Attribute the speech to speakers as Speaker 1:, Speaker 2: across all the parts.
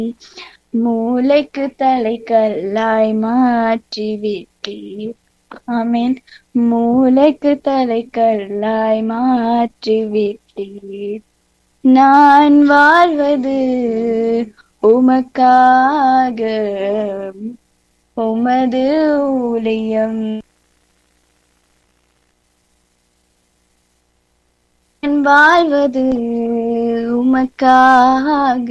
Speaker 1: மூளைக்கு தலைக்கல்லாய் மாற்றி விட்டீர் ஆமீன் மூளைக்கு தலைக்கல்லாய் மாற்றி விட்டீர் நான் வாழ்வது உமக்காக உமது ஊழியம் நான் வாழ்வது உமக்காக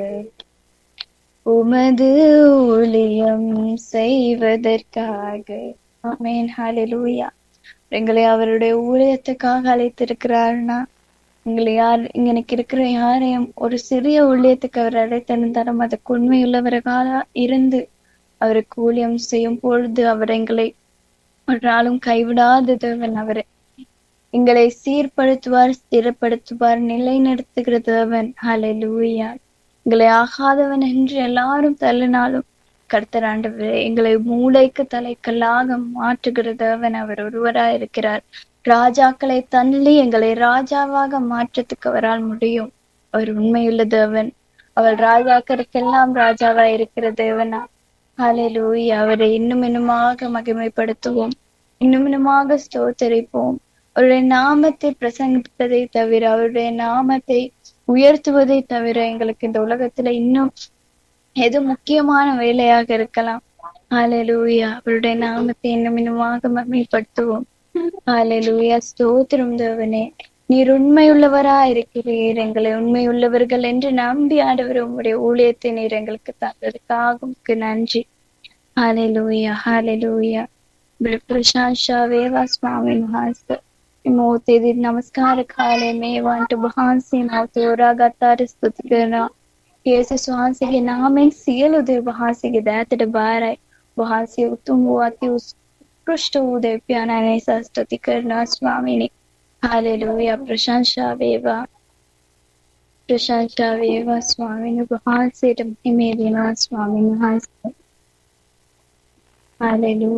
Speaker 1: உமது ஊழியம் செய்வதற்காக ஆமேன் ஹalleluya எங்களை அவருடைய ஊழியத்துக்காக அழைத்திருக்கிறார்னா எங்களை யார் இங்க எனக்கு இருக்கிற யாரையும் ஒரு சிறிய ஊழியத்துக்கு அவர் அழைத்திருந்தாலும் அதுக்கு உண்மையுள்ளவர்களா இருந்து அவருக்கு ஊழியம் செய்யும் பொழுது அவர் எங்களை ஒரு நாளும் கைவிடாத தேவன் அவரை எங்களை சீர்படுத்துவார் ஸ்திரப்படுத்துவார் நிலைநிறுத்துகிற தேவன் ஹalleluya எங்களை ஆகாதவன் என்று எல்லாரும் தள்ளினாலும் கர்த்தர் ஆண்டவரே எங்களை மூளைக்கு தலைக்கல்லாக மாற்றுகிற தேவன் அவர் ஒருவராய் இருக்கிறார் ராஜாக்களை தள்ளி எங்களை ராஜாவாக மாற்றத்துக்கு அவரால் முடியும் அவர் உண்மையுள்ள தேவன் அவள் ராஜாக்களுக்கெல்லாம் ராஜாவா இருக்கிற தேவனா ஹalleluya அவரை இன்னும் இன்னுமாக மகிமைப்படுத்துவோம் இன்னும் இன்னுமாக ஸ்தோத்தரிப்போம் அவருடைய நாமத்தை பிரசங்கிப்பதை தவிர அவருடைய நாமத்தை உயர்த்துவதை தவிர எங்களுக்கு இந்த உலகத்துல இன்னும் எது முக்கியமான வேலையாக இருக்கலாம் ஹalleluya அவருடைய நாமத்தை இன்னும் இன்னுமாக மகிமைப்படுத்துவோம் ஹalleluya ஸ்தோத்திரம் தேவனே நீர் உண்மையுள்ளவரா இருக்கிறீர் எங்களை உண்மையுள்ளவர்கள் என்று நம்பி ஆண்டவர் உங்களுடைய ஊழியத்தை நீர் எங்களுக்கு தந்ததுக்காக உமக்கு நன்றி ஹalleluya hallelujah प्रशंसा वेवा स्वामी महास्तर मोते दी नमस्कार खाले में वांट बहांसी माते रागातार स्तुति करना येसे सुहांसी के नाम इन सियल उदय बहांसी के दैत डबाराय बहांसी उत्तम हुआती उस पृष्ठ उदय प्याना ने स्तुति करना स्वामी ने हालेलुया प्रशंसा वेवा प्रशंसा वेवा स्वामी ने बहांसी महिमे देना स्वामी महास्तर हालेलुया